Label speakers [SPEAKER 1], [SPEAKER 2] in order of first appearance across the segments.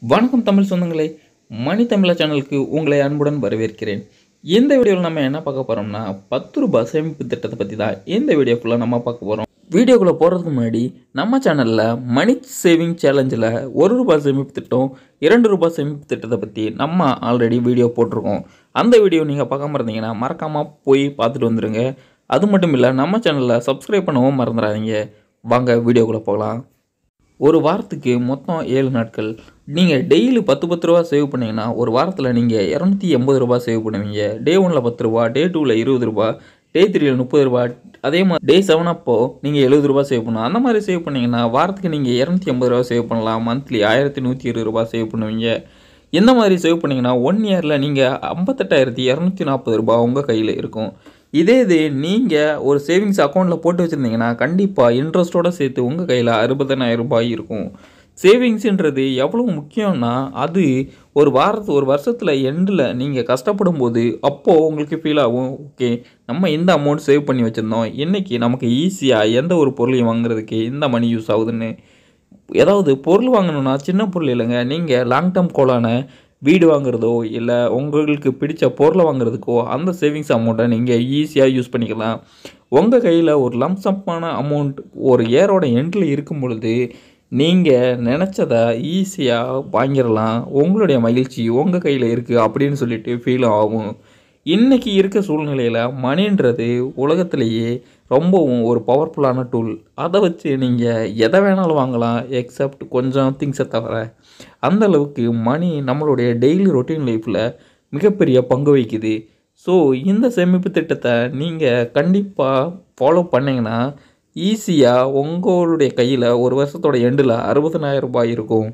[SPEAKER 1] வணக்கம் தமிழ் சொந்தங்களே மணி தமிழா சேனலுக்கு உங்களை அன்புடன் வரவேற்கிறேன் இந்த வீடியோவில் நம்ம என்ன பார்க்க போகிறோம்னா பத்து ரூபாய் சேமிப்பு திட்டத்தை பற்றி தான் இந்த வீடியோ ஃபுல்லாக நம்ம பார்க்க போகிறோம் வீடியோக்குள்ளே போகிறதுக்கு முன்னாடி நம்ம சேனலில் மணி சேவிங் சேலஞ்சில் ஒரு ரூபாய் சேமிப்பு திட்டம் இரண்டு ரூபாய் சேமிப்பு திட்டத்தை பற்றி நம்ம ஆல்ரெடி வீடியோ போட்டிருக்கோம் அந்த வீடியோ நீங்கள் பார்க்காம இருந்தீங்கன்னா மறக்காமல் போய் பார்த்துட்டு வந்துடுங்க அது மட்டும் இல்லை நம்ம சேனலில் சப்ஸ்கிரைப் பண்ணவும் மறந்துடாதீங்க வாங்க வீடியோக்குள்ளே போகலாம் ஒரு வாரத்துக்கு மொத்தம் ஏழு நாட்கள் நீங்கள் டெய்லி பத்து பத்து ரூபா சேவ் பண்ணீங்கன்னா ஒரு வாரத்தில் நீங்கள் இரநூத்தி எண்பது ரூபா சேவ் பண்ணுவீங்க டே ஒனில் பத்து ரூபா டே டூவில் இருபது ரூபா டே த்ரீயில் முப்பது ரூபா அதே மாதிரி டே செவன் அப்போ நீங்கள் எழுபது ரூபா சேவ் பண்ணணும் அந்த மாதிரி சேவ் பண்ணீங்கன்னா வாரத்துக்கு நீங்கள் இரநூத்தி எண்பது ரூபா சேவ் பண்ணலாம் மந்த்லி ஆயிரத்தி நூற்றி இருபது ரூபா சேவ் பண்ணுவீங்க இந்த மாதிரி சேவ் பண்ணிங்கன்னா ஒன் இயரில் நீங்கள் ஐம்பத்தெட்டாயிரத்தி இரநூத்தி நாற்பது ரூபா உங்கள் கையில் இருக்கும் இதே இது நீங்கள் ஒரு சேவிங்ஸ் அக்கௌண்ட்டில் போட்டு வச்சுருந்தீங்கன்னா கண்டிப்பாக இன்ட்ரெஸ்ட்டோடு சேர்த்து உங்கள் கையில் அறுபதனாயிரம் ரூபாய் இருக்கும் சேவிங்ஸுன்றது எவ்வளோ முக்கியம்னா அது ஒரு வாரத்து ஒரு வருஷத்தில் எண்டில் நீங்கள் கஷ்டப்படும் போது அப்போது உங்களுக்கு ஃபீல் ஆகும் ஓகே நம்ம இந்த அமௌண்ட் சேவ் பண்ணி வச்சுருந்தோம் இன்றைக்கி நமக்கு ஈஸியாக எந்த ஒரு பொருளையும் வாங்குறதுக்கு இந்த மணி யூஸ் ஆகுதுன்னு ஏதாவது பொருள் வாங்கணும்னா சின்ன பொருள் இல்லைங்க நீங்கள் லாங் டேர்ம் கோலான வீடு வாங்குறதோ இல்லை உங்களுக்கு பிடிச்ச பொருளை வாங்குறதுக்கோ அந்த சேவிங்ஸ் அமௌண்ட்டை நீங்கள் ஈஸியாக யூஸ் பண்ணிக்கலாம் உங்கள் கையில் ஒரு லம்சப்பான அமௌண்ட் ஒரு இயரோட எண்டில் இருக்கும் பொழுது நீங்கள் நினச்சதை ஈஸியாக வாங்கிடலாம் உங்களுடைய மகிழ்ச்சி உங்கள் கையில் இருக்குது அப்படின்னு சொல்லிட்டு ஃபீல் ஆகும் இன்றைக்கி இருக்க சூழ்நிலையில் மணின்றது உலகத்திலேயே ரொம்பவும் ஒரு பவர்ஃபுல்லான டூல் அதை வச்சு நீங்கள் எதை வேணாலும் வாங்கலாம் எக்ஸப்ட் கொஞ்சம் திங்ஸை தவிர அந்த அளவுக்கு மணி நம்மளுடைய டெய்லி ரொட்டீன் லைஃப்பில் மிகப்பெரிய பங்கு வகிக்குது ஸோ இந்த சேமிப்பு திட்டத்தை நீங்கள் கண்டிப்பாக ஃபாலோ பண்ணிங்கன்னா ஈஸியாக உங்களுடைய கையில் ஒரு வருஷத்தோட எண்டில் அறுபதனாயிரம் ரூபாய் இருக்கும்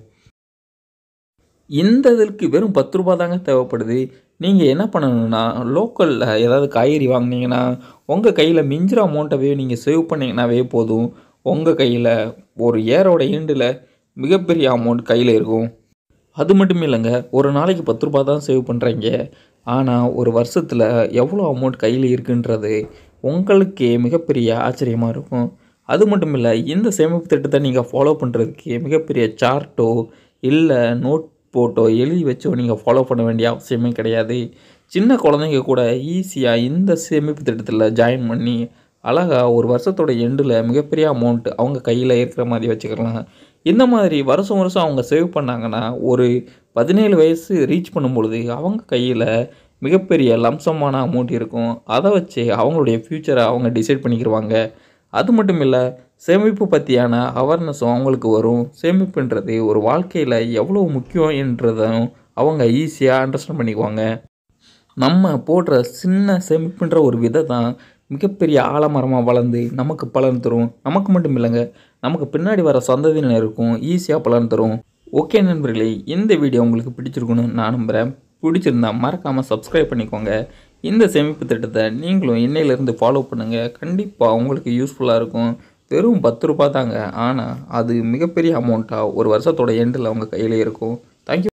[SPEAKER 1] இந்த இதற்கு வெறும் பத்து ரூபா தாங்க தேவைப்படுது நீங்கள் என்ன பண்ணணும்னா லோக்கலில் ஏதாவது காய்கறி வாங்கினீங்கன்னா உங்கள் கையில் மிஞ்சிற அமௌண்ட்டவே நீங்கள் சேவ் பண்ணிங்கனாவே போதும் உங்கள் கையில் ஒரு ஏரோட ஈண்டில் மிகப்பெரிய அமௌண்ட் கையில் இருக்கும் அது மட்டும் இல்லைங்க ஒரு நாளைக்கு பத்து ரூபா தான் சேவ் பண்ணுறீங்க ஆனால் ஒரு வருஷத்தில் எவ்வளோ அமௌண்ட் கையில் இருக்குன்றது உங்களுக்கே மிகப்பெரிய ஆச்சரியமாக இருக்கும் அது மட்டும் இல்லை இந்த சேமிப்பு திட்டத்தை நீங்கள் ஃபாலோ பண்ணுறதுக்கு மிகப்பெரிய சார்ட்டோ இல்லை நோட் போட்டோ எழுதி வச்சோ நீங்கள் ஃபாலோ பண்ண வேண்டிய அவசியமே கிடையாது சின்ன குழந்தைங்க கூட ஈஸியாக இந்த சேமிப்பு திட்டத்தில் ஜாயின் பண்ணி அழகாக ஒரு வருஷத்தோட எண்டில் மிகப்பெரிய அமௌண்ட் அவங்க கையில் இருக்கிற மாதிரி வச்சுக்கலாம் இந்த மாதிரி வருஷம் வருஷம் அவங்க சேவ் பண்ணாங்கன்னா ஒரு பதினேழு வயசு ரீச் பண்ணும்பொழுது அவங்க கையில் மிகப்பெரிய லம்சமான அமௌண்ட் இருக்கும் அதை வச்சு அவங்களுடைய ஃப்யூச்சரை அவங்க டிசைட் பண்ணிக்கிடுவாங்க அது மட்டும் இல்லை சேமிப்பு பற்றியான அவேர்னஸும் அவங்களுக்கு வரும் சேமிப்புன்றது ஒரு வாழ்க்கையில் எவ்வளோ முக்கியம் என்றதும் அவங்க ஈஸியாக அண்டர்ஸ்டாண்ட் பண்ணிக்குவாங்க நம்ம போடுற சின்ன சேமிப்புன்ற ஒரு விதை தான் மிகப்பெரிய ஆலமரமாக வளர்ந்து நமக்கு பலன் தரும் நமக்கு மட்டும் இல்லைங்க நமக்கு பின்னாடி வர சந்ததியினருக்கும் ஈஸியாக பலன் தரும் ஓகே நண்பர்களே இந்த வீடியோ உங்களுக்கு பிடிச்சிருக்குன்னு நான் நம்புகிறேன் பிடிச்சிருந்தா மறக்காமல் சப்ஸ்கிரைப் பண்ணிக்கோங்க இந்த சேமிப்பு திட்டத்தை நீங்களும் இன்னையிலேருந்து ஃபாலோ பண்ணுங்கள் கண்டிப்பாக உங்களுக்கு யூஸ்ஃபுல்லாக இருக்கும் வெறும் பத்து ரூபா தாங்க ஆனால் அது மிகப்பெரிய அமௌண்ட்டாக ஒரு வருஷத்தோட எண்டில் அவங்க கையில் இருக்கும் தேங்க்யூ